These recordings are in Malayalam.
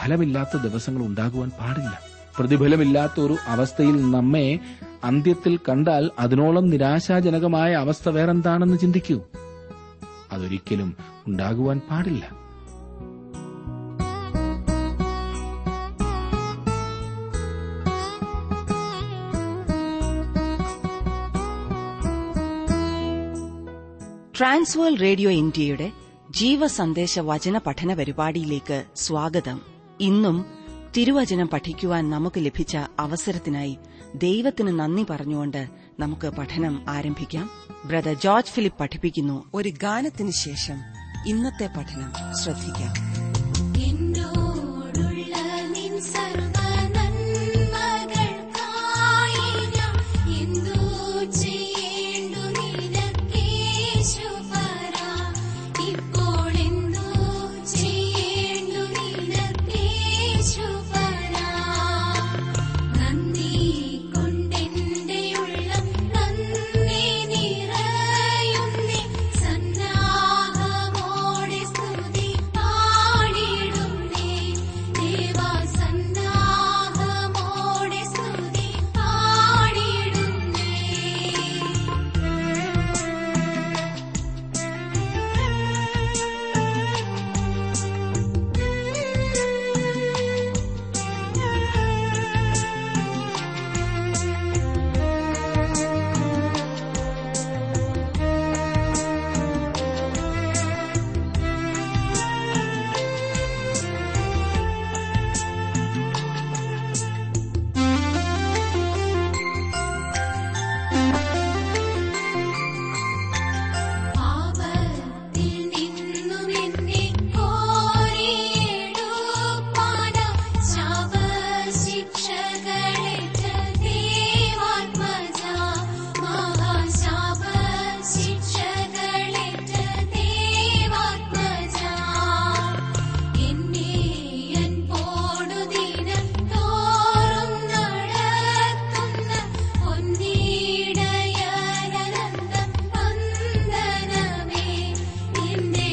ഫലമില്ലാത്ത ദിവസങ്ങൾ ഉണ്ടാകുവാൻ പാടില്ല പ്രതിഫലമില്ലാത്ത ഒരു അവസ്ഥയിൽ നമ്മെ അന്ത്യത്തിൽ കണ്ടാൽ അതിനോളം നിരാശാജനകമായ അവസ്ഥ വേറെന്താണെന്ന് ചിന്തിക്കൂ അതൊരിക്കലും ഉണ്ടാകുവാൻ പാടില്ല ട്രാൻസ്വേൾ റേഡിയോ ഇന്ത്യയുടെ ജീവസന്ദേശ വചന പഠന പരിപാടിയിലേക്ക് സ്വാഗതം ഇന്നും തിരുവചനം പഠിക്കുവാൻ നമുക്ക് ലഭിച്ച അവസരത്തിനായി ദൈവത്തിന് നന്ദി പറഞ്ഞുകൊണ്ട് നമുക്ക് പഠനം ആരംഭിക്കാം ബ്രദർ ജോർജ് ഫിലിപ്പ് പഠിപ്പിക്കുന്നു ഒരു ഗാനത്തിന് ശേഷം ഇന്നത്തെ പഠനം ശ്രദ്ധിക്കാം എന്നോടുള്ള നിൻ സർവ്വനന്മകൾക്കായി ഞാൻ എന്തു ചെയ്യേണ്ടു നിനക്കേശുപരാ? ഇപ്പോൾ എന്തു ചെയ്യേണ്ടു നിനക്കേശുപരാ? നന്ദി കൊണ്ടെന്റെ ഉള്ളം നന്ദി നിറയുന്നേ സന്നാഹമോടെ സ്തുതി പാടിടുന്നേ ദേവാ സന്നാഹമോടെ സ്തുതി പാടിടുന്നേ പാപത്തിൽ നിന്നു നിന്നെ കോരിയെടുപ്പാനാ ശാപശിക്ഷകളേറ്റ ദേവാത്മജാ മഹാശാപശിക്ഷകളേറ്റ ദേവാത്മജാ എന്നെ അൻപോടു ദിനം തോറും നടത്തുന്ന പൊന്നീടയനന്തം വന്ദനമേ നിന്റെ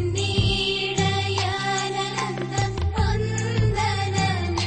പൊന്നീടയനന്തം വന്ദനമേ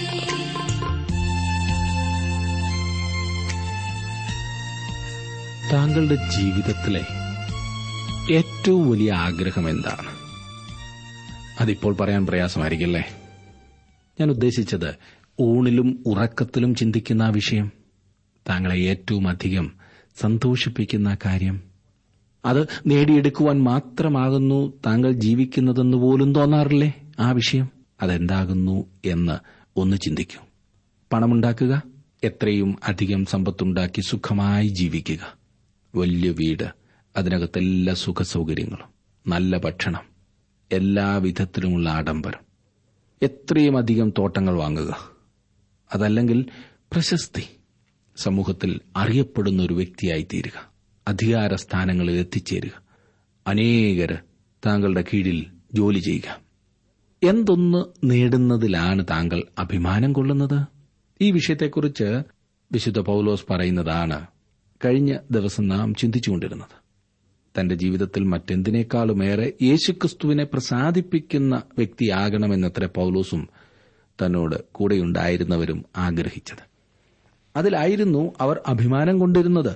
താങ്കളുടെ ജീവിതത്തിലെ ഏറ്റവും വലിയ ആഗ്രഹം എന്താണ് അതിപ്പോൾ പറയാൻ പ്രയാസമായിരിക്കില്ലേ ഞാൻ ഉദ്ദേശിച്ചത് ഊണിലും ഉറക്കത്തിലും ചിന്തിക്കുന്ന ആ വിഷയം താങ്കളെ ഏറ്റവും അധികം സന്തോഷിപ്പിക്കുന്ന കാര്യം അത് നേടിയെടുക്കുവാൻ മാത്രമാകുന്നു താങ്കൾ ജീവിക്കുന്നതെന്ന് പോലും തോന്നാറില്ലേ ആ വിഷയം അതെന്താകുന്നു എന്ന് ഒന്ന് ചിന്തിക്കൂ പണമുണ്ടാക്കുക എത്രയും അധികം സമ്പത്തുണ്ടാക്കി സുഖമായി ജീവിക്കുക വലിയ വീട് അതിനകത്ത് എല്ലാ സുഖ സൗകര്യങ്ങളും നല്ല ഭക്ഷണം എല്ലാ വിധത്തിലുമുള്ള ആഡംബരം എത്രയും അധികം തോട്ടങ്ങൾ വാങ്ങുക അതല്ലെങ്കിൽ പ്രശസ്തി സമൂഹത്തിൽ അറിയപ്പെടുന്ന ഒരു വ്യക്തിയായി തീരുക അധികാര സ്ഥാനങ്ങളിൽ എത്തിച്ചേരുക അനേകര് താങ്കളുടെ കീഴിൽ ജോലി ചെയ്യുക എന്തൊന്ന് നേടുന്നതിലാണ് താങ്കൾ അഭിമാനം കൊള്ളുന്നത് ഈ വിഷയത്തെക്കുറിച്ച് വിശുദ്ധ പൌലോസ് പറയുന്നതാണ് കഴിഞ്ഞ ദിവസം നാം ചിന്തിച്ചുകൊണ്ടിരുന്നത് തന്റെ ജീവിതത്തിൽ മറ്റെന്തിനേക്കാളുമേറെ യേശുക്രിസ്തുവിനെ പ്രസാദിപ്പിക്കുന്ന വ്യക്തിയാകണമെന്നത്ര പൌലോസും തന്നോട് കൂടെയുണ്ടായിരുന്നവരും ആഗ്രഹിച്ചത് അതിലായിരുന്നു അവർ അഭിമാനം കൊണ്ടിരുന്നത്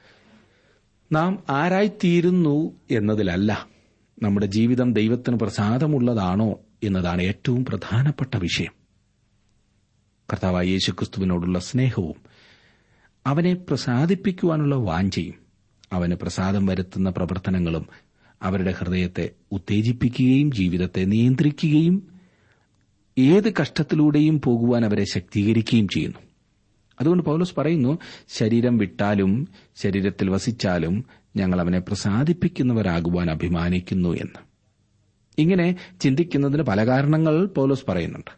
നാം ആരായിത്തീരുന്നു എന്നതിലല്ല നമ്മുടെ ജീവിതം ദൈവത്തിന് പ്രസാദമുള്ളതാണോ എന്നതാണ് ഏറ്റവും പ്രധാനപ്പെട്ട വിഷയം കർത്താവായ യേശുക്രിസ്തുവിനോടുള്ള സ്നേഹവും അവനെ പ്രസാദിപ്പിക്കുവാനുള്ള വാഞ്ചയും അവന് പ്രസാദം വരുത്തുന്ന പ്രവർത്തനങ്ങളും അവരുടെ ഹൃദയത്തെ ഉത്തേജിപ്പിക്കുകയും ജീവിതത്തെ നിയന്ത്രിക്കുകയും ഏത് കഷ്ടത്തിലൂടെയും പോകുവാൻ അവരെ ശക്തീകരിക്കുകയും ചെയ്യുന്നു അതുകൊണ്ട് പൗലോസ് പറയുന്നു ശരീരം വിട്ടാലും ശരീരത്തിൽ വസിച്ചാലും ഞങ്ങൾ അവനെ പ്രസാദിപ്പിക്കുന്നവരാകുവാൻ അഭിമാനിക്കുന്നു എന്ന് ഇങ്ങനെ ചിന്തിക്കുന്നതിന് പല കാരണങ്ങൾ പൗലോസ് പറയുന്നുണ്ട്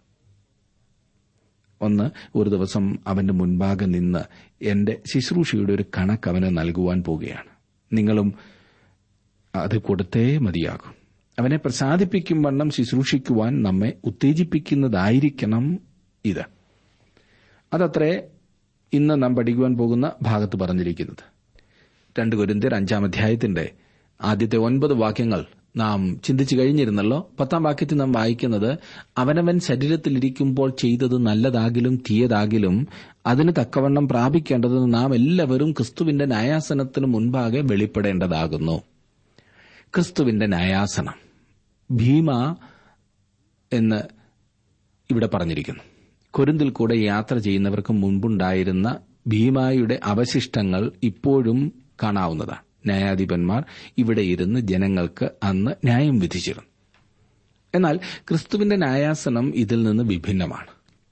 ഒന്ന് ഒരു ദിവസം അവന്റെ മുൻപാകെ നിന്ന് എന്റെ ശുശ്രൂഷയുടെ ഒരു കണക്ക് അവന് നൽകുവാൻ പോകുകയാണ് നിങ്ങളും അത് കൊടുത്തേ മതിയാകും അവനെ പ്രസാദിപ്പിക്കും വണ്ണം ശുശ്രൂഷിക്കുവാൻ നമ്മെ ഉത്തേജിപ്പിക്കുന്നതായിരിക്കണം ഇത് അതത്രേ ഇന്ന് നാം പഠിക്കുവാൻ പോകുന്ന ഭാഗത്ത് പറഞ്ഞിരിക്കുന്നത് രണ്ട് കുരിന്തിയർ അഞ്ചാം അധ്യായത്തിന്റെ ആദ്യത്തെ ഒൻപത് വാക്യങ്ങൾ നാം ചിന്തിച്ചു കഴിഞ്ഞിരുന്നല്ലോ പത്താം വാക്യത്തിൽ നാം വായിക്കുന്നത് അവനവൻ ശരീരത്തിലിരിക്കുമ്പോൾ ചെയ്തത് നല്ലതാകിലും തീയതാകിലും അതിന് തക്കവണ്ണം പ്രാപിക്കേണ്ടത് നാം എല്ലാവരും ക്രിസ്തുവിന്റെ ന്യായാസനത്തിന് മുൻപാകെ വെളിപ്പെടേണ്ടതാകുന്നു ക്രിസ്തുവിന്റെ ന്യായാസനം ഭീമ എന്ന് ഇവിടെ പറഞ്ഞിരിക്കുന്നു കൊരിന്തിൽ കൂടെ യാത്ര ചെയ്യുന്നവർക്ക് മുൻപുണ്ടായിരുന്ന ഭീമായുടെ അവശിഷ്ടങ്ങൾ ഇപ്പോഴും കാണാവുന്നതാണ് ന്യായാധിപന്മാർ ഇവിടെ ഇരുന്ന് ജനങ്ങൾക്ക് അന്ന് ന്യായം വിധിച്ചിരുന്നു എന്നാൽ ക്രിസ്തുവിന്റെ ന്യായാസനം ഇതിൽ നിന്ന് വിഭിന്നമാണ്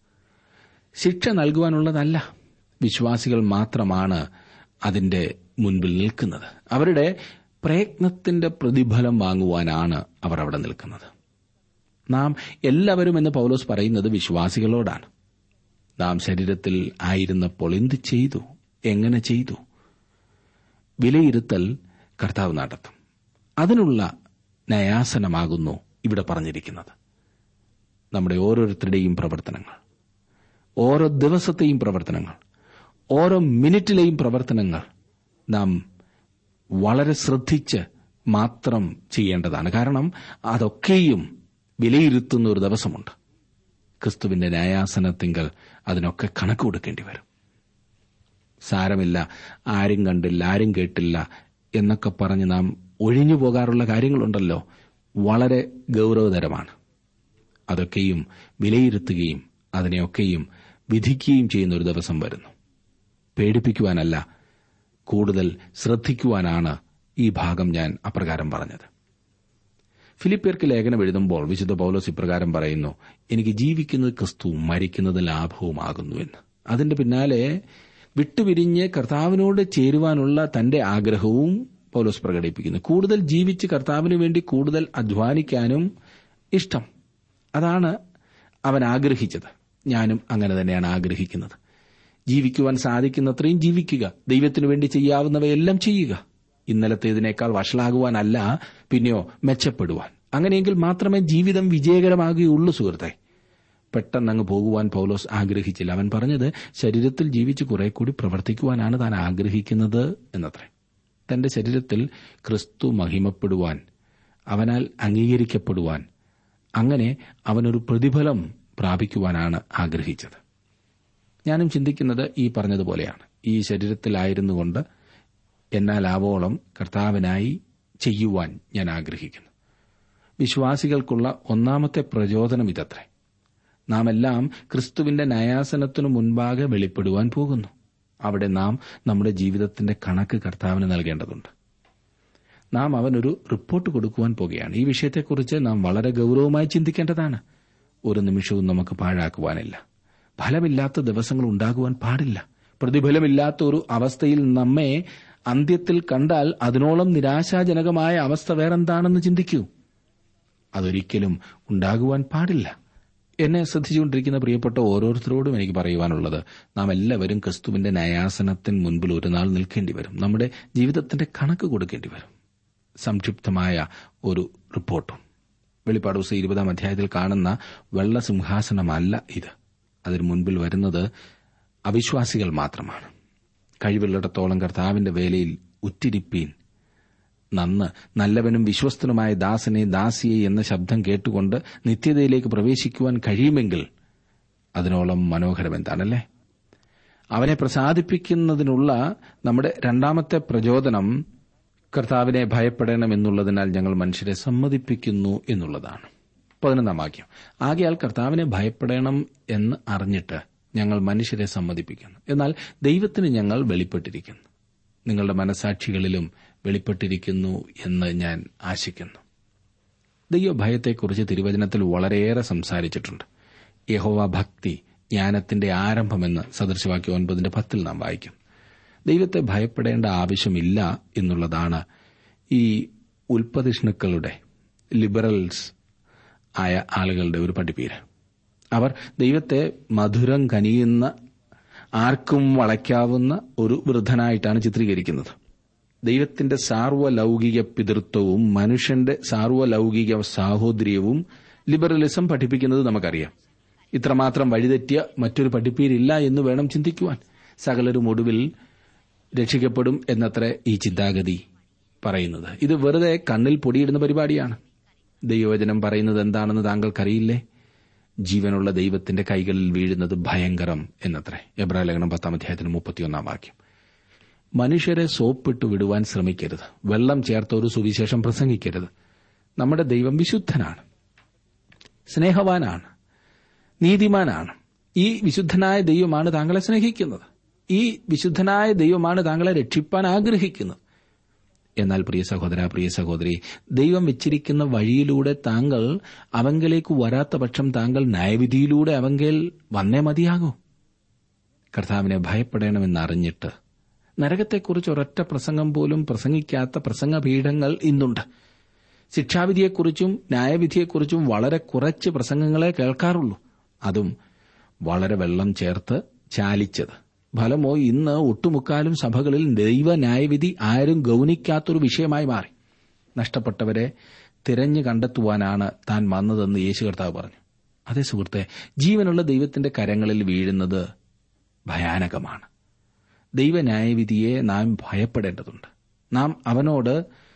ശിക്ഷ നൽകുവാനുള്ളതല്ല വിശ്വാസികൾ മാത്രമാണ് അതിന്റെ മുൻപിൽ നിൽക്കുന്നത് അവരുടെ പ്രയത്നത്തിന്റെ പ്രതിഫലം വാങ്ങുവാനാണ് അവർ അവിടെ നിൽക്കുന്നത് നാം എല്ലാവരും എന്ന് പൗലോസ് പറയുന്നത് വിശ്വാസികളോടാണ് നാം ശരീരത്തിൽ ആയിരുന്നപ്പോൾ എന്ത് ചെയ്തു എങ്ങനെ ചെയ്തു വിലയിരുത്തൽ കർത്താവ് നടത്തും അതിനുള്ള ന്യായാസനമാകുന്നു ഇവിടെ പറഞ്ഞിരിക്കുന്നത് നമ്മുടെ ഓരോരുത്തരുടെയും പ്രവർത്തനങ്ങൾ ഓരോ ദിവസത്തെയും പ്രവർത്തനങ്ങൾ ഓരോ മിനിറ്റിലെയും പ്രവർത്തനങ്ങൾ നാം വളരെ ശ്രദ്ധിച്ച് മാത്രം ചെയ്യേണ്ടതാണ് കാരണം അതൊക്കെയും വിലയിരുത്തുന്ന ഒരു ദിവസമുണ്ട് ക്രിസ്തുവിന്റെ ന്യായാസനത്തിങ്കൽ അതിനൊക്കെ കണക്ക് കൊടുക്കേണ്ടി വരും സാരമില്ല ആരും കണ്ടില്ല ആരും കേട്ടില്ല എന്നൊക്കെ പറഞ്ഞ് നാം ഒഴിഞ്ഞു പോകാറുള്ള കാര്യങ്ങളുണ്ടല്ലോ വളരെ ഗൗരവതരമാണ് അതൊക്കെയും വിലയിരുത്തുകയും അതിനെയൊക്കെയും വിധിക്കുകയും ചെയ്യുന്ന ഒരു ദിവസം വരുന്നു പേടിപ്പിക്കുവാനല്ല കൂടുതൽ ശ്രദ്ധിക്കുവാനാണ് ഈ ഭാഗം ഞാൻ അപ്രകാരം പറഞ്ഞത് ഫിലിപ്പിയർക്ക് ലേഖനം എഴുതുമ്പോൾ വിശുദ്ധ പൗലോസ് ഇപ്രകാരം പറയുന്നു എനിക്ക് ജീവിക്കുന്നത് ക്രിസ്തുവും മരിക്കുന്നത് ലാഭവുമാകുന്നു എന്ന് അതിന്റെ പിന്നാലെ വിട്ടുപിരിഞ്ഞ് കർത്താവിനോട് ചേരുവാനുള്ള തന്റെ ആഗ്രഹവും പൗലോസ് പ്രകടിപ്പിക്കുന്നു കൂടുതൽ ജീവിച്ച് കർത്താവിന് വേണ്ടി കൂടുതൽ അധ്വാനിക്കാനും ഇഷ്ടം അതാണ് അവൻ ആഗ്രഹിച്ചത് ഞാനും അങ്ങനെ തന്നെയാണ് ആഗ്രഹിക്കുന്നത് ജീവിക്കുവാൻ സാധിക്കുന്നത്രയും ജീവിക്കുക ദൈവത്തിനു വേണ്ടി ചെയ്യാവുന്നവയെല്ലാം ചെയ്യുക ഇന്നലത്തേതിനേക്കാൾ വഷളാകുവാനല്ല പിന്നെയോ മെച്ചപ്പെടുവാൻ അങ്ങനെയെങ്കിൽ മാത്രമേ ജീവിതം വിജയകരമാകുകയുള്ളൂ സുഹൃത്തെ പെട്ടെന്ന് അങ്ങ് പോകുവാൻ പൗലോസ് ആഗ്രഹിച്ചില്ല അവൻ പറഞ്ഞത് ശരീരത്തിൽ ജീവിച്ച് കുറെ കൂടി പ്രവർത്തിക്കുവാനാണ് താൻ ആഗ്രഹിക്കുന്നത് എന്നത്രേ തന്റെ ശരീരത്തിൽ ക്രിസ്തു മഹിമപ്പെടുവാൻ അവനാൽ അംഗീകരിക്കപ്പെടുവാൻ അങ്ങനെ അവനൊരു പ്രതിഫലം പ്രാപിക്കുവാനാണ് ആഗ്രഹിച്ചത് ഞാനും ചിന്തിക്കുന്നത് ഈ പറഞ്ഞതുപോലെയാണ് ഈ ശരീരത്തിലായിരുന്നുകൊണ്ട് എന്നാൽ ആവോളം കർത്താവിനായി ചെയ്യുവാൻ ഞാൻ ആഗ്രഹിക്കുന്നു വിശ്വാസികൾക്കുള്ള ഒന്നാമത്തെ പ്രചോദനം ഇതത്രേ നാം എല്ലാം ക്രിസ്തുവിന്റെ ന്യായാസനത്തിനു മുൻപാകെ വെളിപ്പെടുവാൻ പോകുന്നു അവിടെ നാം നമ്മുടെ ജീവിതത്തിന്റെ കണക്ക് കർത്താവിന് നൽകേണ്ടതുണ്ട് നാം അവനൊരു റിപ്പോർട്ട് കൊടുക്കുവാൻ പോകുകയാണ് ഈ വിഷയത്തെക്കുറിച്ച് നാം വളരെ ഗൌരവമായി ചിന്തിക്കേണ്ടതാണ് ഒരു നിമിഷവും നമുക്ക് പാഴാക്കുവാനില്ല ഫലമില്ലാത്ത ദിവസങ്ങൾ ഉണ്ടാകുവാൻ പാടില്ല പ്രതിഫലമില്ലാത്ത ഒരു അവസ്ഥയിൽ നമ്മെ അന്ത്യത്തിൽ കണ്ടാൽ അതിനോളം നിരാശാജനകമായ അവസ്ഥ വേറെന്താണെന്ന് ചിന്തിക്കൂ അതൊരിക്കലും ഉണ്ടാകുവാൻ പാടില്ല എന്നെ ശ്രദ്ധിച്ചുകൊണ്ടിരിക്കുന്ന പ്രിയപ്പെട്ട ഓരോരുത്തരോടും എനിക്ക് പറയുവാനുള്ളത് നാം എല്ലാവരും ക്രിസ്തുവിന്റെ ന്യായാസനത്തിന് മുൻപിൽ ഒരു നാൾ നിൽക്കേണ്ടി വരും നമ്മുടെ ജീവിതത്തിന്റെ കണക്ക് കൊടുക്കേണ്ടി വരും സംക്ഷിപ്തമായ ഒരു റിപ്പോർട്ടും വെളിപ്പാട് ദിവസം ഇരുപതാം അധ്യായത്തിൽ കാണുന്ന വെള്ള സിംഹാസനമല്ല ഇത് അതിന് മുൻപിൽ വരുന്നത് അവിശ്വാസികൾ മാത്രമാണ് കഴിവുള്ളിടത്തോളം കർത്താവിന്റെ വേലയിൽ ഉറ്റിരിപ്പീൻ നന്ന് നല്ലവനും വിശ്വസ്തനുമായ ദാസനെ ദാസിയെ എന്ന ശബ്ദം കേട്ടുകൊണ്ട് നിത്യതയിലേക്ക് പ്രവേശിക്കുവാൻ കഴിയുമെങ്കിൽ അതിനോളം മനോഹരം എന്താണല്ലേ അവനെ പ്രസാദിപ്പിക്കുന്നതിനുള്ള നമ്മുടെ രണ്ടാമത്തെ പ്രചോദനം കർത്താവിനെ ഭയപ്പെടണം എന്നുള്ളതിനാൽ ഞങ്ങൾ മനുഷ്യരെ സമ്മതിപ്പിക്കുന്നു എന്നുള്ളതാണ് പതിനൊന്നാം വാക്യം ആകയാൽ കർത്താവിനെ ഭയപ്പെടണം എന്ന് അറിഞ്ഞിട്ട് ഞങ്ങൾ മനുഷ്യരെ സമ്മതിപ്പിക്കുന്നു എന്നാൽ ദൈവത്തിന് ഞങ്ങൾ വെളിപ്പെട്ടിരിക്കുന്നു നിങ്ങളുടെ മനസാക്ഷികളിലും വെളിപ്പെട്ടിരിക്കുന്നു എന്ന് ഞാൻ ആശിക്കുന്നു ദൈവഭയത്തെക്കുറിച്ച് തിരുവചനത്തിൽ വളരെയേറെ സംസാരിച്ചിട്ടുണ്ട് യഹോവ ഭക്തി ജ്ഞാനത്തിന്റെ ആരംഭമെന്ന് സദൃശവാക്യം ഒൻപതിന്റെ പത്തിൽ നാം വായിക്കും ദൈവത്തെ ഭയപ്പെടേണ്ട ആവശ്യമില്ല എന്നുള്ളതാണ് ഈ ഉൽപ്പതിഷ്ണുക്കളുടെ ലിബറൽസ് ആയ ആളുകളുടെ ഒരു പഠിപ്പീര് അവർ ദൈവത്തെ മധുരം കനിയുന്ന ആർക്കും വളയ്ക്കാവുന്ന ഒരു വൃദ്ധനായിട്ടാണ് ചിത്രീകരിക്കുന്നത് ദൈവത്തിന്റെ സാർവലൗകിക പിതൃത്വവും മനുഷ്യന്റെ സാർവലൗകിക സാഹോദര്യവും ലിബറലിസം പഠിപ്പിക്കുന്നത് നമുക്കറിയാം ഇത്രമാത്രം വഴിതെറ്റിയ മറ്റൊരു പഠിപ്പീരില്ല എന്ന് വേണം ചിന്തിക്കുവാൻ സകലരും ഒടുവിൽ രക്ഷിക്കപ്പെടും എന്നത്ര ഈ ചിന്താഗതി പറയുന്നത് ഇത് വെറുതെ കണ്ണിൽ പൊടിയിടുന്ന പരിപാടിയാണ് ദൈവവചനം പറയുന്നത് എന്താണെന്ന് താങ്കൾക്കറിയില്ലേ ജീവനുള്ള ദൈവത്തിന്റെ കൈകളിൽ വീഴുന്നത് ഭയങ്കരം എന്നത്രേ എബ്രാലേഖനം പത്താം അധ്യായത്തിന് മുപ്പത്തിയൊന്നാം വാക്യം മനുഷ്യരെ സോപ്പിട്ട് വിടുവാൻ ശ്രമിക്കരുത് വെള്ളം ചേർത്ത ഒരു സുവിശേഷം പ്രസംഗിക്കരുത് നമ്മുടെ ദൈവം വിശുദ്ധനാണ് സ്നേഹവാനാണ് നീതിമാനാണ് ഈ വിശുദ്ധനായ ദൈവമാണ് താങ്കളെ സ്നേഹിക്കുന്നത് ഈ വിശുദ്ധനായ ദൈവമാണ് താങ്കളെ രക്ഷിപ്പാൻ ആഗ്രഹിക്കുന്നത് എന്നാൽ പ്രിയ സഹോദര പ്രിയ സഹോദരി ദൈവം വെച്ചിരിക്കുന്ന വഴിയിലൂടെ താങ്കൾ അവങ്കലേക്ക് വരാത്ത പക്ഷം താങ്കൾ ന്യായവിധിയിലൂടെ അവങ്കൽ വന്നേ മതിയാകൂ കർത്താവിനെ ഭയപ്പെടണമെന്നറിഞ്ഞിട്ട് നരകത്തെക്കുറിച്ച് ഒരൊറ്റ പ്രസംഗം പോലും പ്രസംഗിക്കാത്ത പ്രസംഗപീഠങ്ങൾ ഇന്നുണ്ട് ശിക്ഷാവിധിയെക്കുറിച്ചും ന്യായവിധിയെക്കുറിച്ചും വളരെ കുറച്ച് പ്രസംഗങ്ങളെ കേൾക്കാറുള്ളൂ അതും വളരെ വെള്ളം ചേർത്ത് ചാലിച്ചത് ഫലമോ ഇന്ന് ഒട്ടുമുക്കാലും സഭകളിൽ ദൈവ ന്യായവിധി ആരും ഗൌനിക്കാത്തൊരു വിഷയമായി മാറി നഷ്ടപ്പെട്ടവരെ തിരഞ്ഞു കണ്ടെത്തുവാനാണ് താൻ വന്നതെന്ന് യേശു കർത്താവ് പറഞ്ഞു അതേ സുഹൃത്തെ ജീവനുള്ള ദൈവത്തിന്റെ കരങ്ങളിൽ വീഴുന്നത് ഭയാനകമാണ് ദൈവ ന്യായവിധിയെ നാം ഭയപ്പെടേണ്ടതുണ്ട് നാം അവനോട്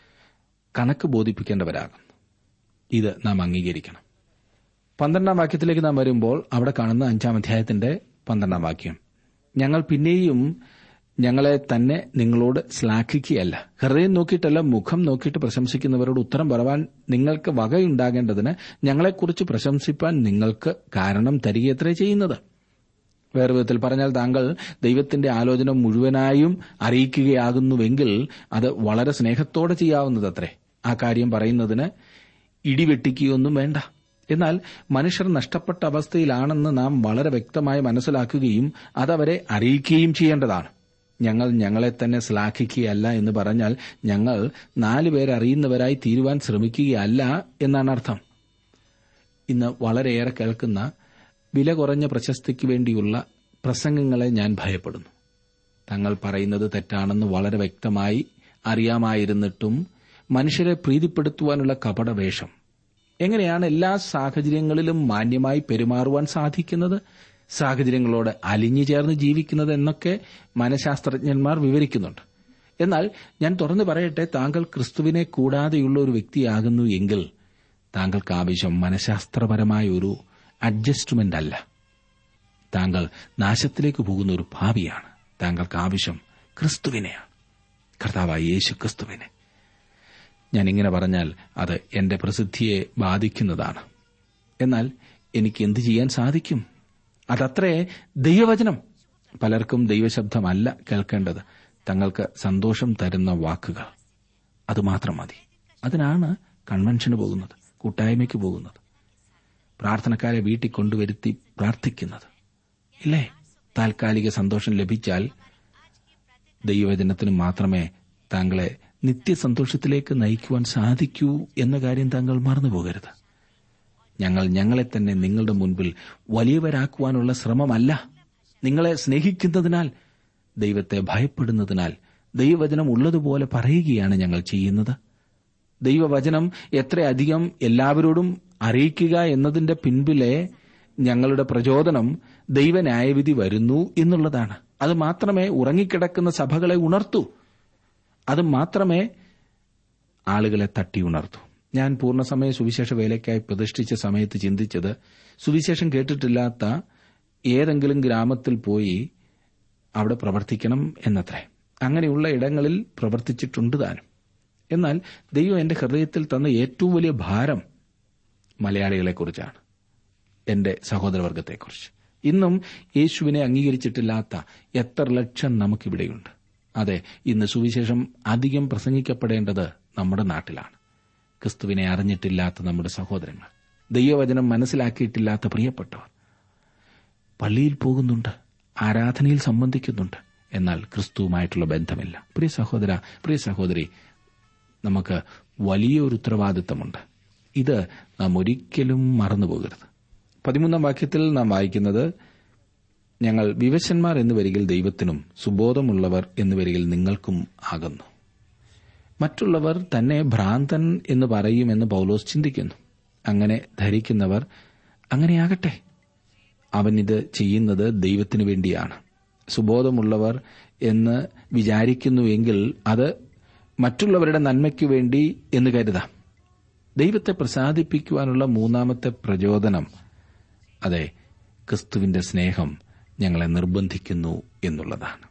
കണക്ക് ബോധിപ്പിക്കേണ്ടവരാകുന്നു ഇത് നാം അംഗീകരിക്കണം പന്ത്രണ്ടാം വാക്യത്തിലേക്ക് നാം വരുമ്പോൾ അവിടെ കാണുന്ന അഞ്ചാം അധ്യായത്തിന്റെ പന്ത്രണ്ടാം വാക്യം ഞങ്ങൾ പിന്നെയും ഞങ്ങളെ തന്നെ നിങ്ങളോട് ശ്ലാഘിക്കുകയല്ല ഹൃദയം നോക്കിയിട്ടല്ല മുഖം നോക്കിയിട്ട് പ്രശംസിക്കുന്നവരോട് ഉത്തരം പറവാൻ നിങ്ങൾക്ക് വകയുണ്ടാകേണ്ടതിന് ഞങ്ങളെക്കുറിച്ച് പ്രശംസിപ്പാൻ നിങ്ങൾക്ക് കാരണം തരികയത്രേ ചെയ്യുന്നത് വേറെ വിധത്തിൽ പറഞ്ഞാൽ താങ്കൾ ദൈവത്തിന്റെ ആലോചന മുഴുവനായും അറിയിക്കുകയാകുന്നുവെങ്കിൽ അത് വളരെ സ്നേഹത്തോടെ ചെയ്യാവുന്നതത്രേ ആ കാര്യം പറയുന്നതിന് ഇടിവെട്ടിക്കുകയൊന്നും വേണ്ട എന്നാൽ മനുഷ്യർ നഷ്ടപ്പെട്ട അവസ്ഥയിലാണെന്ന് നാം വളരെ വ്യക്തമായി മനസ്സിലാക്കുകയും അതവരെ അറിയിക്കുകയും ചെയ്യേണ്ടതാണ് ഞങ്ങൾ ഞങ്ങളെ തന്നെ ശ്ലാഘിക്കുകയല്ല എന്ന് പറഞ്ഞാൽ ഞങ്ങൾ നാലുപേരെ അറിയുന്നവരായി തീരുവാൻ ശ്രമിക്കുകയല്ല എന്നാണ് അർത്ഥം ഇന്ന് വളരെയേറെ കേൾക്കുന്ന വില കുറഞ്ഞ പ്രശസ്തിക്ക് വേണ്ടിയുള്ള പ്രസംഗങ്ങളെ ഞാൻ ഭയപ്പെടുന്നു തങ്ങൾ പറയുന്നത് തെറ്റാണെന്ന് വളരെ വ്യക്തമായി അറിയാമായിരുന്നിട്ടും മനുഷ്യരെ പ്രീതിപ്പെടുത്തുവാനുള്ള കപടവേഷം എങ്ങനെയാണ് എല്ലാ സാഹചര്യങ്ങളിലും മാന്യമായി പെരുമാറുവാൻ സാധിക്കുന്നത് സാഹചര്യങ്ങളോട് അലിഞ്ഞു ചേർന്ന് ജീവിക്കുന്നത് എന്നൊക്കെ മനഃശാസ്ത്രജ്ഞന്മാർ വിവരിക്കുന്നുണ്ട് എന്നാൽ ഞാൻ തുറന്നു പറയട്ടെ താങ്കൾ ക്രിസ്തുവിനെ കൂടാതെയുള്ള ഒരു വ്യക്തിയാകുന്നു എങ്കിൽ താങ്കൾക്ക് ആവശ്യം മനഃശാസ്ത്രപരമായ ഒരു അഡ്ജസ്റ്റ്മെന്റ് അല്ല താങ്കൾ നാശത്തിലേക്ക് പോകുന്ന ഒരു ഭാവിയാണ് താങ്കൾക്ക് ആവശ്യം ക്രിസ്തുവിനെയാണ് കർത്താവായ യേശു ക്രിസ്തുവിനെ ഞാൻ ഇങ്ങനെ പറഞ്ഞാൽ അത് എന്റെ പ്രസിദ്ധിയെ ബാധിക്കുന്നതാണ് എന്നാൽ എനിക്ക് എന്ത് ചെയ്യാൻ സാധിക്കും അതത്രേ ദൈവവചനം പലർക്കും ദൈവശബ്ദമല്ല കേൾക്കേണ്ടത് തങ്ങൾക്ക് സന്തോഷം തരുന്ന വാക്കുകൾ അതുമാത്രം മതി അതിനാണ് കൺവെൻഷന് പോകുന്നത് കൂട്ടായ്മയ്ക്ക് പോകുന്നത് പ്രാർത്ഥനക്കാരെ വീട്ടിൽ കൊണ്ടുവരുത്തി പ്രാർത്ഥിക്കുന്നത് ഇല്ലേ താൽക്കാലിക സന്തോഷം ലഭിച്ചാൽ ദൈവവചനത്തിന് മാത്രമേ താങ്കളെ നിത്യസന്തോഷത്തിലേക്ക് നയിക്കുവാൻ സാധിക്കൂ എന്ന കാര്യം താങ്കൾ മറന്നുപോകരുത് ഞങ്ങൾ ഞങ്ങളെ തന്നെ നിങ്ങളുടെ മുൻപിൽ വലിയവരാക്കുവാനുള്ള ശ്രമമല്ല നിങ്ങളെ സ്നേഹിക്കുന്നതിനാൽ ദൈവത്തെ ഭയപ്പെടുന്നതിനാൽ ദൈവവചനം ഉള്ളതുപോലെ പറയുകയാണ് ഞങ്ങൾ ചെയ്യുന്നത് ദൈവവചനം എത്രയധികം എല്ലാവരോടും അറിയിക്കുക എന്നതിന്റെ പിൻപിലെ ഞങ്ങളുടെ പ്രചോദനം ദൈവന്യായവിധി വരുന്നു എന്നുള്ളതാണ് അത് മാത്രമേ ഉറങ്ങിക്കിടക്കുന്ന സഭകളെ ഉണർത്തൂ അത് മാത്രമേ ആളുകളെ തട്ടി ഉണർത്തൂ ഞാൻ പൂർണ്ണസമയ സുവിശേഷ വേലയ്ക്കായി പ്രതിഷ്ഠിച്ച സമയത്ത് ചിന്തിച്ചത് സുവിശേഷം കേട്ടിട്ടില്ലാത്ത ഏതെങ്കിലും ഗ്രാമത്തിൽ പോയി അവിടെ പ്രവർത്തിക്കണം എന്നത്രേ അങ്ങനെയുള്ള ഇടങ്ങളിൽ പ്രവർത്തിച്ചിട്ടുണ്ട് താനും എന്നാൽ ദൈവം എന്റെ ഹൃദയത്തിൽ തന്ന ഏറ്റവും വലിയ ഭാരം മലയാളികളെക്കുറിച്ചാണ് എന്റെ സഹോദരവർഗത്തെക്കുറിച്ച് ഇന്നും യേശുവിനെ അംഗീകരിച്ചിട്ടില്ലാത്ത എത്ര ലക്ഷം നമുക്കിവിടെയുണ്ട് അതെ ഇന്ന് സുവിശേഷം അധികം പ്രസംഗിക്കപ്പെടേണ്ടത് നമ്മുടെ നാട്ടിലാണ് ക്രിസ്തുവിനെ അറിഞ്ഞിട്ടില്ലാത്ത നമ്മുടെ സഹോദരങ്ങൾ ദൈവവചനം മനസ്സിലാക്കിയിട്ടില്ലാത്ത പ്രിയപ്പെട്ടവർ പള്ളിയിൽ പോകുന്നുണ്ട് ആരാധനയിൽ സംബന്ധിക്കുന്നുണ്ട് എന്നാൽ ക്രിസ്തുവുമായിട്ടുള്ള ബന്ധമില്ല പ്രിയ സഹോദര പ്രിയ സഹോദരി നമുക്ക് വലിയൊരു ഉത്തരവാദിത്തമുണ്ട് ഇത് നാം ഒരിക്കലും മറന്നുപോകരുത് പതിമൂന്നാം വാക്യത്തിൽ നാം വായിക്കുന്നത് ഞങ്ങൾ വിവശന്മാർ എന്ന് വരികിൽ ദൈവത്തിനും സുബോധമുള്ളവർ എന്ന് വരികിൽ നിങ്ങൾക്കും ആകുന്നു മറ്റുള്ളവർ തന്നെ ഭ്രാന്തൻ എന്ന് പറയുമെന്ന് പൗലോസ് ചിന്തിക്കുന്നു അങ്ങനെ ധരിക്കുന്നവർ അങ്ങനെയാകട്ടെ അവൻ ഇത് ചെയ്യുന്നത് ദൈവത്തിനു വേണ്ടിയാണ് സുബോധമുള്ളവർ എന്ന് വിചാരിക്കുന്നുവെങ്കിൽ അത് മറ്റുള്ളവരുടെ നന്മയ്ക്കു വേണ്ടി എന്ന് കരുതാം ദൈവത്തെ പ്രസാദിപ്പിക്കുവാനുള്ള മൂന്നാമത്തെ പ്രചോദനം അതെ ക്രിസ്തുവിന്റെ സ്നേഹം ഞങ്ങളെ നിർബന്ധിക്കുന്നു എന്നുള്ളതാണ്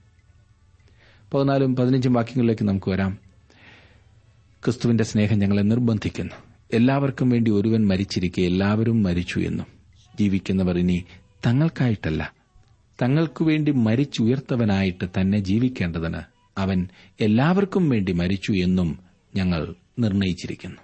പതിനാലും പതിനഞ്ചും വാക്യങ്ങളിലേക്ക് നമുക്ക് വരാം ക്രിസ്തുവിന്റെ സ്നേഹം ഞങ്ങളെ നിർബന്ധിക്കുന്നു എല്ലാവർക്കും വേണ്ടി ഒരുവൻ മരിച്ചിരിക്കെ എല്ലാവരും മരിച്ചു എന്നും ജീവിക്കുന്നവർ ഇനി തങ്ങൾക്കായിട്ടല്ല തങ്ങൾക്കു വേണ്ടി മരിച്ചുയർത്തവനായിട്ട് തന്നെ ജീവിക്കേണ്ടതിന് അവൻ എല്ലാവർക്കും വേണ്ടി മരിച്ചു എന്നും ഞങ്ങൾ നിർണയിച്ചിരിക്കുന്നു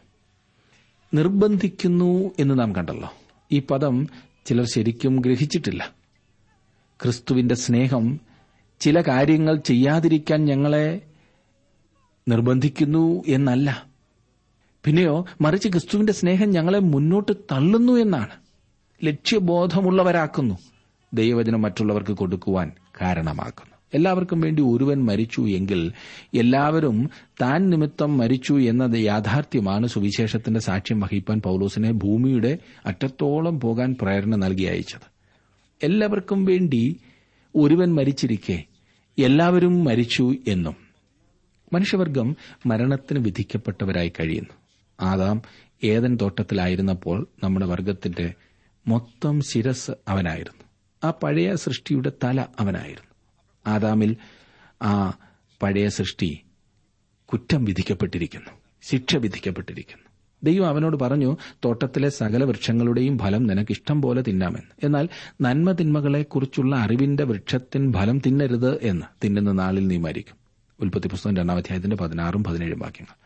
നിർബന്ധിക്കുന്നു എന്ന് നാം കണ്ടല്ലോ ഈ പദം ചിലർ ശരിക്കും ഗ്രഹിച്ചിട്ടില്ല ക്രിസ്തുവിന്റെ സ്നേഹം ചില കാര്യങ്ങൾ ചെയ്യാതിരിക്കാൻ ഞങ്ങളെ നിർബന്ധിക്കുന്നു എന്നല്ല പിന്നെയോ മറിച്ച് ക്രിസ്തുവിന്റെ സ്നേഹം ഞങ്ങളെ മുന്നോട്ട് തള്ളുന്നു എന്നാണ് ലക്ഷ്യബോധമുള്ളവരാക്കുന്നു ദൈവവചനം മറ്റുള്ളവർക്ക് കൊടുക്കുവാൻ കാരണമാക്കുന്നു എല്ലാവർക്കും വേണ്ടി ഒരുവൻ മരിച്ചു എങ്കിൽ എല്ലാവരും താൻ നിമിത്തം മരിച്ചു എന്നത് യാഥാർത്ഥ്യമാണ് സുവിശേഷത്തിന്റെ സാക്ഷ്യം വഹിപ്പാൻ പൌലോസിനെ ഭൂമിയുടെ അറ്റത്തോളം പോകാൻ പ്രേരണ നൽകി അയച്ചത് എല്ലാവർക്കും വേണ്ടി ഒരുവൻ മരിച്ചിരിക്കെ എല്ലാവരും മരിച്ചു എന്നും മനുഷ്യവർഗം മരണത്തിന് വിധിക്കപ്പെട്ടവരായി കഴിയുന്നു ആദാം ഏതൻ തോട്ടത്തിലായിരുന്നപ്പോൾ നമ്മുടെ വർഗത്തിന്റെ മൊത്തം ശിരസ് അവനായിരുന്നു ആ പഴയ സൃഷ്ടിയുടെ തല അവനായിരുന്നു ആദാമിൽ ആ പഴയ സൃഷ്ടി കുറ്റം വിധിക്കപ്പെട്ടിരിക്കുന്നു ശിക്ഷ വിധിക്കപ്പെട്ടിരിക്കുന്നു ദൈവം അവനോട് പറഞ്ഞു തോട്ടത്തിലെ സകല വൃക്ഷങ്ങളുടെയും ഫലം നിനക്ക് ഇഷ്ടം പോലെ തിന്നാമെന്ന് എന്നാൽ നന്മ തിന്മകളെക്കുറിച്ചുള്ള അറിവിന്റെ വൃക്ഷത്തിൻ ഫലം തിന്നരുത് എന്ന് തിന്നുന്ന നാളിൽ നീ മരിക്കും ഉൽപ്പത്തി പുസ്തകം രണ്ടാം അധ്യായത്തിന്റെ പതിനാറും പതിനേഴും വാക്യങ്ങൾ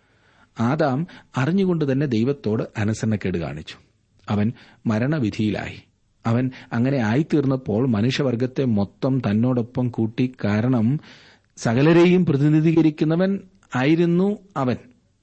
ആദാം അറിഞ്ഞുകൊണ്ട് തന്നെ ദൈവത്തോട് അനുസരണക്കേട് കാണിച്ചു അവൻ മരണവിധിയിലായി അവൻ അങ്ങനെ ആയിത്തീർന്നപ്പോൾ മനുഷ്യവർഗത്തെ മൊത്തം തന്നോടൊപ്പം കൂട്ടി കാരണം സകലരെയും പ്രതിനിധീകരിക്കുന്നവൻ ആയിരുന്നു അവൻ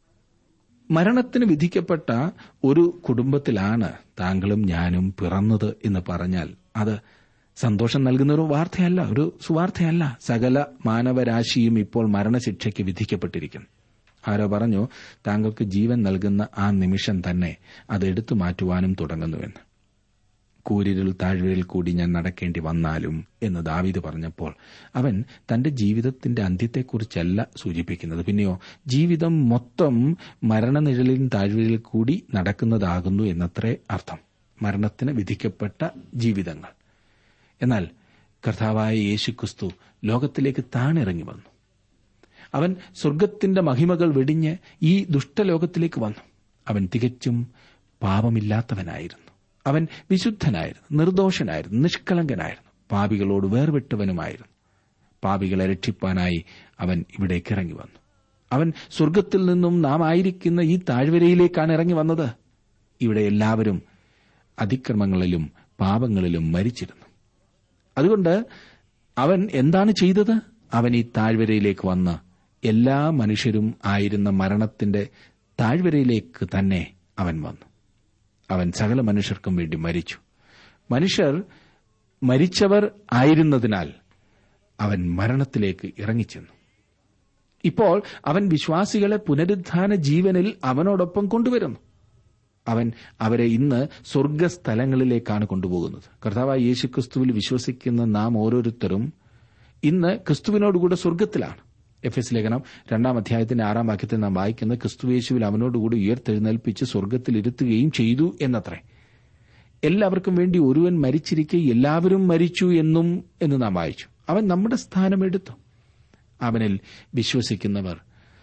മരണത്തിന് വിധിക്കപ്പെട്ട ഒരു കുടുംബത്തിലാണ് താങ്കളും ഞാനും പിറന്നത് എന്ന് പറഞ്ഞാൽ അത് സന്തോഷം നൽകുന്ന ഒരു വാർത്തയല്ല ഒരു സുവാർത്തയല്ല സകല മാനവരാശിയും ഇപ്പോൾ മരണശിക്ഷയ്ക്ക് വിധിക്കപ്പെട്ടിരിക്കുന്നു ആരോ പറഞ്ഞു താങ്കൾക്ക് ജീവൻ നൽകുന്ന ആ നിമിഷം തന്നെ അത് എടുത്തു മാറ്റുവാനും തുടങ്ങുന്നുവെന്ന് കൂരിരുൾ താഴ്വരയിൽ കൂടി ഞാൻ നടക്കേണ്ടി വന്നാലും എന്ന് ദാവീദ് പറഞ്ഞപ്പോൾ അവൻ തന്റെ ജീവിതത്തിന്റെ അന്ത്യത്തെക്കുറിച്ചല്ല സൂചിപ്പിക്കുന്നത് പിന്നെയോ ജീവിതം മൊത്തം മരണനിഴലിൻ താഴ്വരയിൽ കൂടി നടക്കുന്നതാകുന്നു എന്നത്രേ അർത്ഥം മരണത്തിന് വിധിക്കപ്പെട്ട ജീവിതങ്ങൾ എന്നാൽ കർത്താവായ യേശുക്രിസ്തു ലോകത്തിലേക്ക് താണിറങ്ങി വന്നു അവൻ സ്വർഗത്തിന്റെ മഹിമകൾ വെടിഞ്ഞ് ഈ ദുഷ്ടലോകത്തിലേക്ക് വന്നു അവൻ തികച്ചും പാപമില്ലാത്തവനായിരുന്നു അവൻ വിശുദ്ധനായിരുന്നു നിർദോഷനായിരുന്നു നിഷ്കളങ്കനായിരുന്നു പാപികളോട് വേർവിട്ടവനുമായിരുന്നു പാപികളെ രക്ഷിപ്പാനായി അവൻ ഇവിടേക്ക് ഇറങ്ങി വന്നു അവൻ സ്വർഗത്തിൽ നിന്നും നാം ആയിരിക്കുന്ന ഈ താഴ്വരയിലേക്കാണ് ഇറങ്ങി വന്നത് ഇവിടെ എല്ലാവരും അതിക്രമങ്ങളിലും പാപങ്ങളിലും മരിച്ചിരുന്നു അതുകൊണ്ട് അവൻ എന്താണ് ചെയ്തത് അവൻ ഈ താഴ്വരയിലേക്ക് വന്ന് എല്ലാ മനുഷ്യരും ആയിരുന്ന മരണത്തിന്റെ താഴ്വരയിലേക്ക് തന്നെ അവൻ വന്നു അവൻ സകല മനുഷ്യർക്കും വേണ്ടി മരിച്ചു മനുഷ്യർ മരിച്ചവർ ആയിരുന്നതിനാൽ അവൻ മരണത്തിലേക്ക് ഇറങ്ങിച്ചെന്നു ഇപ്പോൾ അവൻ വിശ്വാസികളെ പുനരുദ്ധാന ജീവനിൽ അവനോടൊപ്പം കൊണ്ടുവരുന്നു അവൻ അവരെ ഇന്ന് സ്വർഗസ്ഥലങ്ങളിലേക്കാണ് കൊണ്ടുപോകുന്നത് കർത്താവായ യേശുക്രിസ്തുവിൽ വിശ്വസിക്കുന്ന നാം ഓരോരുത്തരും ഇന്ന് ക്രിസ്തുവിനോടുകൂടെ സ്വർഗത്തിലാണ് എഫ് എസ് ലേഖനം രണ്ടാം അധ്യായത്തിന്റെ ആറാം വാക്യത്തിൽ നാം വായിക്കുന്ന ക്രിസ്തുവേശുവിൽ അവനോടുകൂടി ഉയർത്തെഴുന്നേൽപ്പിച്ച് സ്വർഗത്തിൽ ഇരുത്തുകയും ചെയ്തു എന്നത്രേ എല്ലാവർക്കും വേണ്ടി ഒരുവൻ മരിച്ചിരിക്കെ എല്ലാവരും മരിച്ചു എന്നും എന്ന് നാം വായിച്ചു അവൻ നമ്മുടെ സ്ഥാനമെടുത്തു അവനിൽ വിശ്വസിക്കുന്നവർ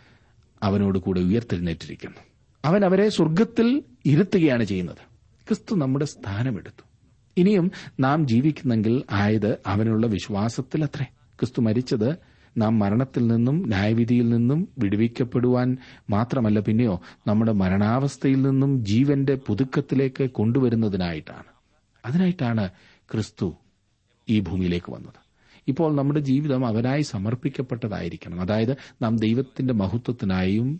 അവനോട് കൂടെ ഉയർത്തെഴുന്നേറ്റിരിക്കുന്നു അവൻ അവരെ സ്വർഗത്തിൽ ഇരുത്തുകയാണ് ചെയ്യുന്നത് ക്രിസ്തു നമ്മുടെ സ്ഥാനമെടുത്തു ഇനിയും നാം ജീവിക്കുന്നെങ്കിൽ ആയത് അവനുള്ള വിശ്വാസത്തിലത്രേ ക്രിസ്തു മരിച്ചത് നാം മരണത്തിൽ നിന്നും ന്യായവിധിയിൽ നിന്നും വിടുവിക്കപ്പെടുവാൻ മാത്രമല്ല പിന്നെയോ നമ്മുടെ മരണാവസ്ഥയിൽ നിന്നും ജീവന്റെ പുതുക്കത്തിലേക്ക് കൊണ്ടുവരുന്നതിനായിട്ടാണ് അതിനായിട്ടാണ് ക്രിസ്തു ഈ ഭൂമിയിലേക്ക് വന്നത് ഇപ്പോൾ നമ്മുടെ ജീവിതം അവനായി സമർപ്പിക്കപ്പെട്ടതായിരിക്കണം അതായത് നാം ദൈവത്തിന്റെ മഹത്വത്തിനായും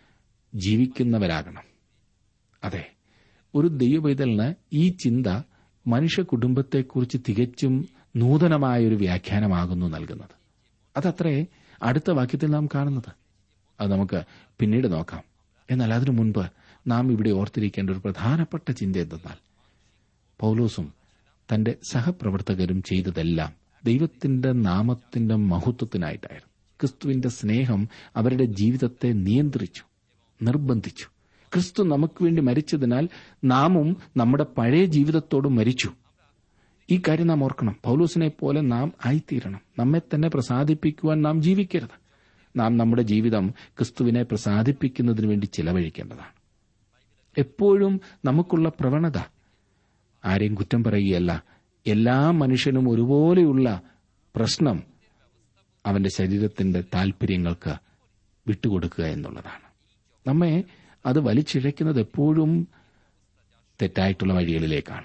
ജീവിക്കുന്നവരാകണം അതെ ഒരു ദൈവപൈതലിന് ഈ ചിന്ത മനുഷ്യ കുടുംബത്തെക്കുറിച്ച് തികച്ചും നൂതനമായൊരു വ്യാഖ്യാനമാകുന്നു നൽകുന്നത് അതത്രേ അടുത്ത വാക്യത്തിൽ നാം കാണുന്നത് അത് നമുക്ക് പിന്നീട് നോക്കാം എന്നാൽ അതിനു മുൻപ് നാം ഇവിടെ ഓർത്തിരിക്കേണ്ട ഒരു പ്രധാനപ്പെട്ട ചിന്ത എന്തെന്നാൽ പൗലോസും തന്റെ സഹപ്രവർത്തകരും ചെയ്തതെല്ലാം ദൈവത്തിന്റെ നാമത്തിന്റെ മഹത്വത്തിനായിട്ടായിരുന്നു ക്രിസ്തുവിന്റെ സ്നേഹം അവരുടെ ജീവിതത്തെ നിയന്ത്രിച്ചു നിർബന്ധിച്ചു ക്രിസ്തു നമുക്ക് വേണ്ടി മരിച്ചതിനാൽ നാമും നമ്മുടെ പഴയ ജീവിതത്തോട് മരിച്ചു ഈ കാര്യം നാം ഓർക്കണം പൗലോസിനെ പോലെ നാം ആയിത്തീരണം നമ്മെ തന്നെ പ്രസാദിപ്പിക്കുവാൻ നാം ജീവിക്കരുത് നാം നമ്മുടെ ജീവിതം ക്രിസ്തുവിനെ പ്രസാദിപ്പിക്കുന്നതിന് വേണ്ടി ചിലവഴിക്കേണ്ടതാണ് എപ്പോഴും നമുക്കുള്ള പ്രവണത ആരെയും കുറ്റം പറയുകയല്ല എല്ലാ മനുഷ്യനും ഒരുപോലെയുള്ള പ്രശ്നം അവന്റെ ശരീരത്തിന്റെ താൽപര്യങ്ങൾക്ക് വിട്ടുകൊടുക്കുക എന്നുള്ളതാണ് നമ്മെ അത് വലിച്ചിഴയ്ക്കുന്നത് എപ്പോഴും തെറ്റായിട്ടുള്ള വഴികളിലേക്കാണ്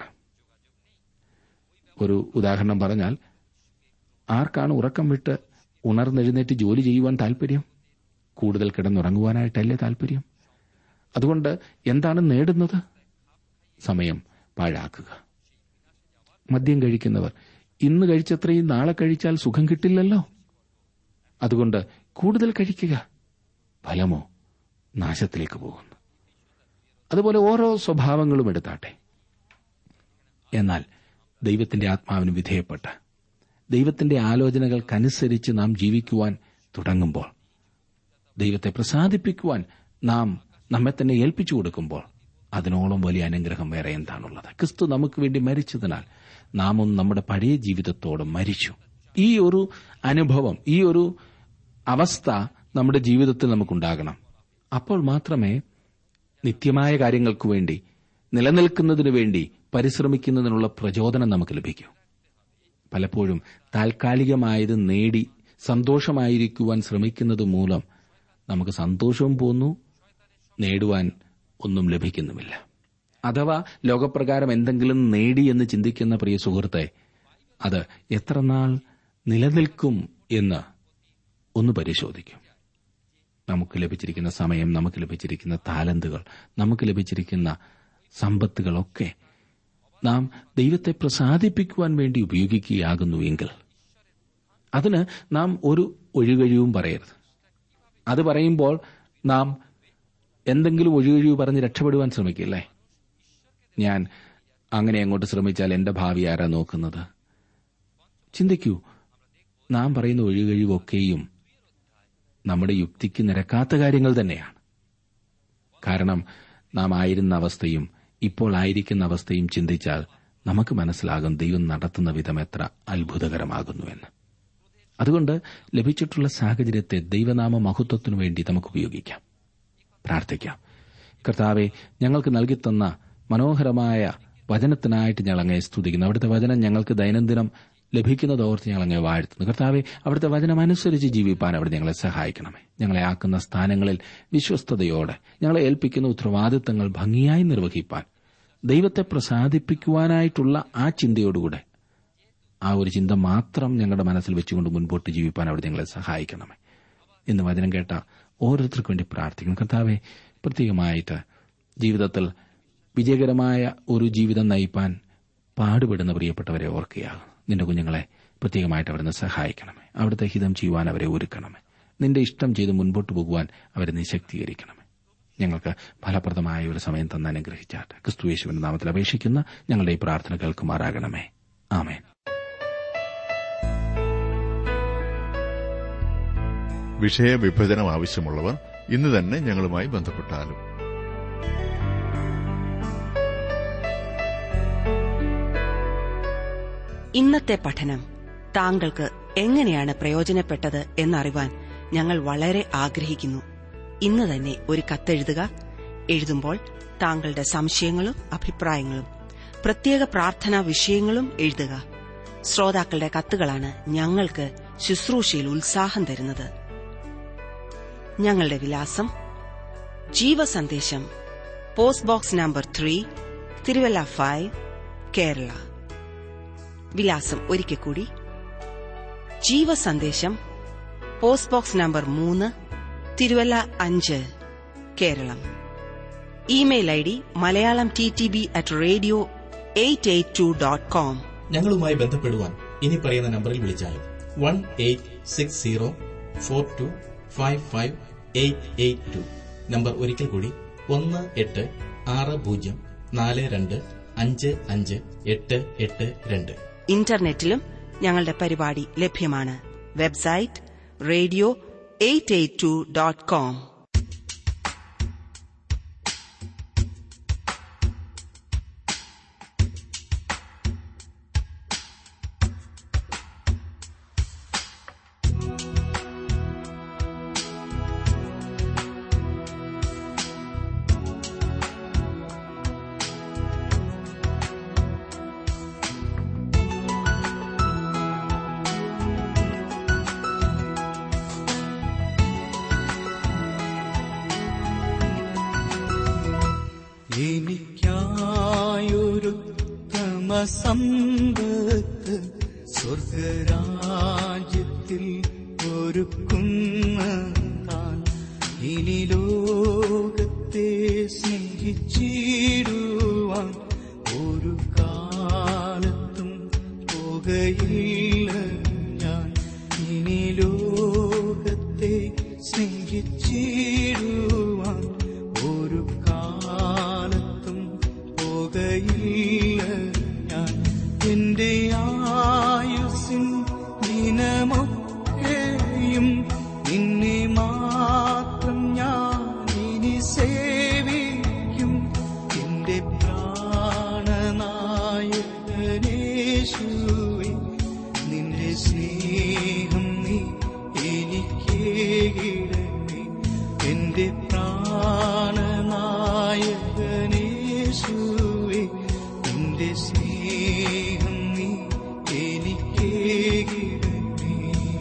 ഒരു ഉദാഹരണം പറഞ്ഞാൽ ആർക്കാണ് ഉറക്കം വിട്ട് ഉണർന്നെഴുന്നേറ്റ് ജോലി ചെയ്യുവാൻ താൽപര്യം കൂടുതൽ കിടന്നുറങ്ങുവാനായിട്ടല്ലേ താൽപര്യം അതുകൊണ്ട് എന്താണ് നേടുന്നത് സമയം പാഴാക്കുക മദ്യം കഴിക്കുന്നവർ ഇന്ന് കഴിച്ചത്രയും നാളെ കഴിച്ചാൽ സുഖം കിട്ടില്ലല്ലോ അതുകൊണ്ട് കൂടുതൽ കഴിക്കുക ഫലമോ നാശത്തിലേക്ക് പോകുന്നു അതുപോലെ ഓരോ സ്വഭാവങ്ങളും എടുത്താട്ടെ എന്നാൽ ദൈവത്തിന്റെ ആത്മാവിന് വിധേയപ്പെട്ട് ദൈവത്തിന്റെ ആലോചനകൾക്കനുസരിച്ച് നാം ജീവിക്കുവാൻ തുടങ്ങുമ്പോൾ ദൈവത്തെ പ്രസാദിപ്പിക്കുവാൻ നാം നമ്മെ തന്നെ ഏൽപ്പിച്ചു കൊടുക്കുമ്പോൾ അതിനോളം വലിയ അനുഗ്രഹം വേറെ എന്താണുള്ളത് ക്രിസ്തു നമുക്ക് വേണ്ടി മരിച്ചതിനാൽ നാമും നമ്മുടെ പഴയ ജീവിതത്തോട് മരിച്ചു ഈ ഒരു അനുഭവം ഈ ഒരു അവസ്ഥ നമ്മുടെ ജീവിതത്തിൽ നമുക്കുണ്ടാകണം അപ്പോൾ മാത്രമേ നിത്യമായ കാര്യങ്ങൾക്ക് വേണ്ടി നിലനിൽക്കുന്നതിനു വേണ്ടി പരിശ്രമിക്കുന്നതിനുള്ള പ്രചോദനം നമുക്ക് ലഭിക്കൂ പലപ്പോഴും താൽക്കാലികമായത് നേടി സന്തോഷമായിരിക്കുവാൻ ശ്രമിക്കുന്നത് മൂലം നമുക്ക് സന്തോഷവും പോന്നു നേടുവാൻ ഒന്നും ലഭിക്കുന്നുമില്ല അഥവാ ലോകപ്രകാരം എന്തെങ്കിലും നേടി എന്ന് ചിന്തിക്കുന്ന പ്രിയ സുഹൃത്തെ അത് എത്ര നാൾ നിലനിൽക്കും എന്ന് ഒന്ന് പരിശോധിക്കും നമുക്ക് ലഭിച്ചിരിക്കുന്ന സമയം നമുക്ക് ലഭിച്ചിരിക്കുന്ന താലന്തുകൾ നമുക്ക് ലഭിച്ചിരിക്കുന്ന സമ്പത്തുകളൊക്കെ നാം ദൈവത്തെ പ്രസാദിപ്പിക്കുവാൻ വേണ്ടി ഉപയോഗിക്കുകയാകുന്നു എങ്കിൽ അതിന് നാം ഒരു ഒഴുകഴിവും പറയരുത് അത് പറയുമ്പോൾ നാം എന്തെങ്കിലും ഒഴുകഴിവ് പറഞ്ഞ് രക്ഷപ്പെടുവാൻ ശ്രമിക്കില്ലേ ഞാൻ അങ്ങനെ അങ്ങോട്ട് ശ്രമിച്ചാൽ എന്റെ ഭാവി ആരാ നോക്കുന്നത് ചിന്തിക്കൂ നാം പറയുന്ന ഒഴുകഴിവൊക്കെയും നമ്മുടെ യുക്തിക്ക് നിരക്കാത്ത കാര്യങ്ങൾ തന്നെയാണ് കാരണം നാം ആയിരുന്ന അവസ്ഥയും ഇപ്പോൾ ആയിരിക്കുന്ന അവസ്ഥയും ചിന്തിച്ചാൽ നമുക്ക് മനസ്സിലാകും ദൈവം നടത്തുന്ന വിധം എത്ര അത്ഭുതകരമാകുന്നുവെന്ന് അതുകൊണ്ട് ലഭിച്ചിട്ടുള്ള സാഹചര്യത്തെ ദൈവനാമ മഹത്വത്തിനു വേണ്ടി നമുക്ക് ഉപയോഗിക്കാം പ്രാർത്ഥിക്കാം കർത്താവെ ഞങ്ങൾക്ക് നൽകിത്തന്ന മനോഹരമായ വചനത്തിനായിട്ട് ഞങ്ങൾ അങ്ങേ സ്തുതിക്കുന്നു അവിടുത്തെ വചനം ഞങ്ങൾക്ക് ദൈനംദിനം ലഭിക്കുന്നതോർത്ത് ഞങ്ങൾ അങ്ങേ വാഴ്ത്തുന്നു കർത്താവെ അവിടുത്തെ വചനം അനുസരിച്ച് ജീവിപ്പാൻ അവിടെ ഞങ്ങളെ സഹായിക്കണമേ ഞങ്ങളെ ആക്കുന്ന സ്ഥാനങ്ങളിൽ വിശ്വസ്തയോടെ ഞങ്ങളെ ഏൽപ്പിക്കുന്ന ഉത്തരവാദിത്തങ്ങൾ ഭംഗിയായി നിർവഹിപ്പാൻ ദൈവത്തെ പ്രസാദിപ്പിക്കുവാനായിട്ടുള്ള ആ ചിന്തയോടുകൂടെ ആ ഒരു ചിന്ത മാത്രം ഞങ്ങളുടെ മനസ്സിൽ വെച്ചുകൊണ്ട് മുൻപോട്ട് ജീവിപ്പാൻ അവിടെ ഞങ്ങളെ സഹായിക്കണമേ ഇന്ന് വചനം കേട്ട ഓരോരുത്തർക്കും വേണ്ടി പ്രാർത്ഥിക്കണം കർത്താവെ പ്രത്യേകമായിട്ട് ജീവിതത്തിൽ വിജയകരമായ ഒരു ജീവിതം നയിപ്പാൻ പാടുപെടുന്ന പ്രിയപ്പെട്ടവരെ ഓർക്കുകയാകും നിന്റെ കുഞ്ഞുങ്ങളെ പ്രത്യേകമായിട്ട് അവിടുന്ന് സഹായിക്കണമേ അവിടുത്തെ ഹിതം ചെയ്യുവാൻ അവരെ ഒരുക്കണമേ നിന്റെ ഇഷ്ടം ചെയ്ത് മുൻപോട്ട് പോകുവാൻ അവരെ നീ ശക്തീകരിക്കണമേ ഞങ്ങൾക്ക് ഫലപ്രദമായ ഒരു സമയം തന്നെ അനുഗ്രഹിച്ചാട്ട് ക്രിസ്തുയേശുവിന്റെ നാമത്തിൽ അപേക്ഷിക്കുന്ന ഞങ്ങളുടെ ഈ പ്രാർത്ഥന കേൾക്കുമാറാകണമേ ആമേൻ വിഷയവിഭജനം ആവശ്യമുള്ളവർ ഇന്ന് തന്നെ ഞങ്ങളുമായി ബന്ധപ്പെട്ടാലും ഇന്നത്തെ പഠനം താങ്കൾക്ക് എങ്ങനെയാണ് പ്രയോജനപ്പെട്ടത് എന്നറിവാൻ ഞങ്ങൾ വളരെ ആഗ്രഹിക്കുന്നു ഇന്ന് തന്നെ ഒരു കത്തെഴുതുക എഴുതുമ്പോൾ താങ്കളുടെ സംശയങ്ങളും അഭിപ്രായങ്ങളും പ്രത്യേക പ്രാർത്ഥനാ വിഷയങ്ങളും എഴുതുക ശ്രോതാക്കളുടെ കത്തുകളാണ് ഞങ്ങൾക്ക് ശുശ്രൂഷയിൽ ഉത്സാഹം തരുന്നത് ഞങ്ങളുടെ വിലാസം ജീവസന്ദേശം post box number three Thiruvalla five Kerala വിലാസം ഒരിക്കൽ കൂടി ജീവസന്ദേശം പോസ്റ്റ് ബോക്സ് നമ്പർ മൂന്ന് തിരുവല്ല അഞ്ച് Keralam email I D Malayalam T T B at radio eight eight two dot com ഞങ്ങളുമായി ബന്ധപ്പെടുവാൻ ഇനി പറയുന്ന നമ്പറിൽ വിളിച്ചാലും one eight six zero four two five five eight eight two number ഒരിക്കൽ കൂടി ഒന്ന് എട്ട് ആറ് പൂജ്യം നാല് രണ്ട് അഞ്ച് അഞ്ച് എട്ട് എട്ട് രണ്ട് ഇന്റർനെറ്റിലും ഞങ്ങളുടെ പരിപാടി ലഭ്യമാണ് website radio eight eight two dot com എനിക്കായൊരു സമ്പത്ത് സ്വർഗരാജ്യത്തിൽ ഒരുക്കുന്ന താൻ ഇനി ലോകത്തെ സ്നേഹിച്ചിടുവാൻ ഒരു കാലത്തും പോകയില്ല ഞാൻ ഇനി ലോകത്തെ സ്നേഹിച്ചിടുവാൻ ഒരു കാലത്തും പോകയില്ല ഞാൻ എന്റെ ആയുസിൻ ദിനമൊക്കെയും നിന്നെ മാത്രം ഞാൻ ഇനി സേവിക്കും എന്റെ പ്രാണനായകനേശുവേ നിന്റെ സ്നേഹം നീ എനിക്കേകിടമേ എന്റെ പ്രാണനായകനേശുവേ നിന്റെ സ്നേഹം നീ എനിക്കേകിടമേ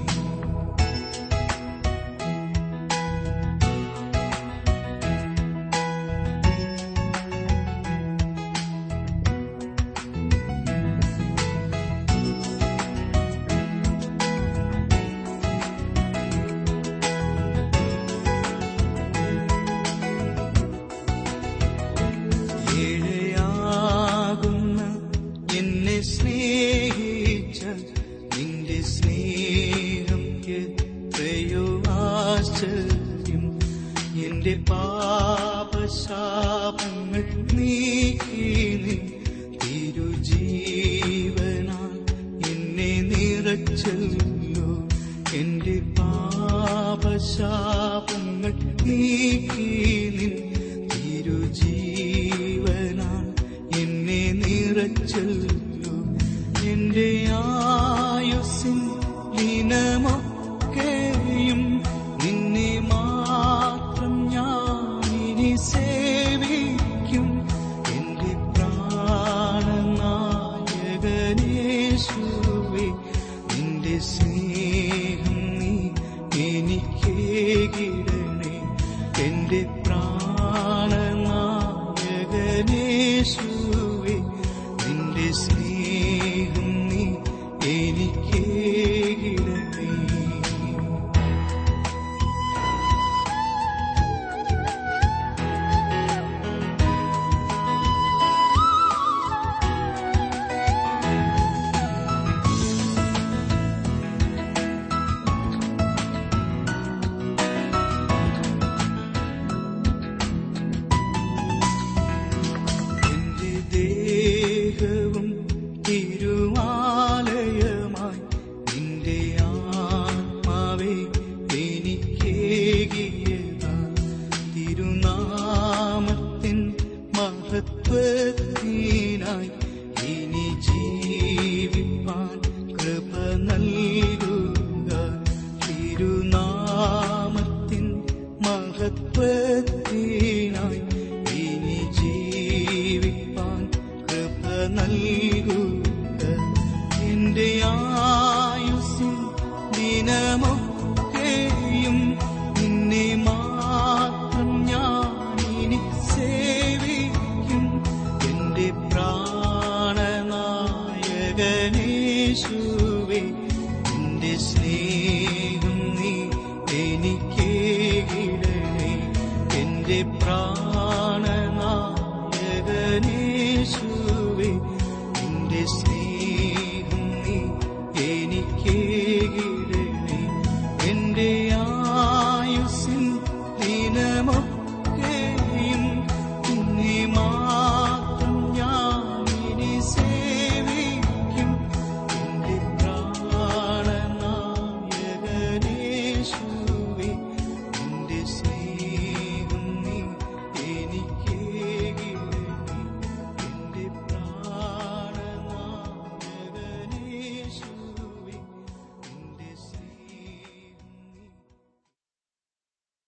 ഏഴയാകുന്ന എന്നെ സ്നേഹിച്ച നിന്റെ സ്നേഹം എത്രയോ ആശ്ചര്യം എന്റെ പാപശാപങ്ങൾ നീക്കി നിൻ തിരുജീവനാൽ എന്നെ നിറച്ചല്ലോ എന്റെ പാപശാപങ്ങൾ നീക്കി നിൻ തിരുജീവനാൽ എന്നെ നിറച്ചല്ലോ എന്റെ ആയുസിൻ ദിനമൊക്കെയും നിന്നെ മാത്രം ഞാൻ ഇനി സേവിക്കും എന്റെ പ്രാണനായകനേശുവേ നിന്റെ സ്നേഹം നീ എനിക്കേകിടണേ എന്റെ പ്രാണനായകനേശുവേ നിന്റെ സ്നേഹം നീ എനിക്കേകിടണേ എന്റെ ദേഹവും തിരുവാലയമായി നിന്റെ ആത്മാവെ എനിക്കേകിയതാ തിരുനാമത്തിൻ മഹത്വത്തിനായി ഇനി ജീവിപ്പാൻ കൃപ നൽകുക തിരുനാമത്തിൻ മഹത്വത്തിനായി ഇനി ജീവിപ്പാൻ കൃപ നൽകുക എന്റെ ആയുസ്സിൻ ദിനമൊക്കെയും നിന്നെ മാത്രം ഞാൻ ഇനി സേവിക്കും എന്റെ പ്രാണനായകനേശുവേ നിന്റെ സ്നേഹം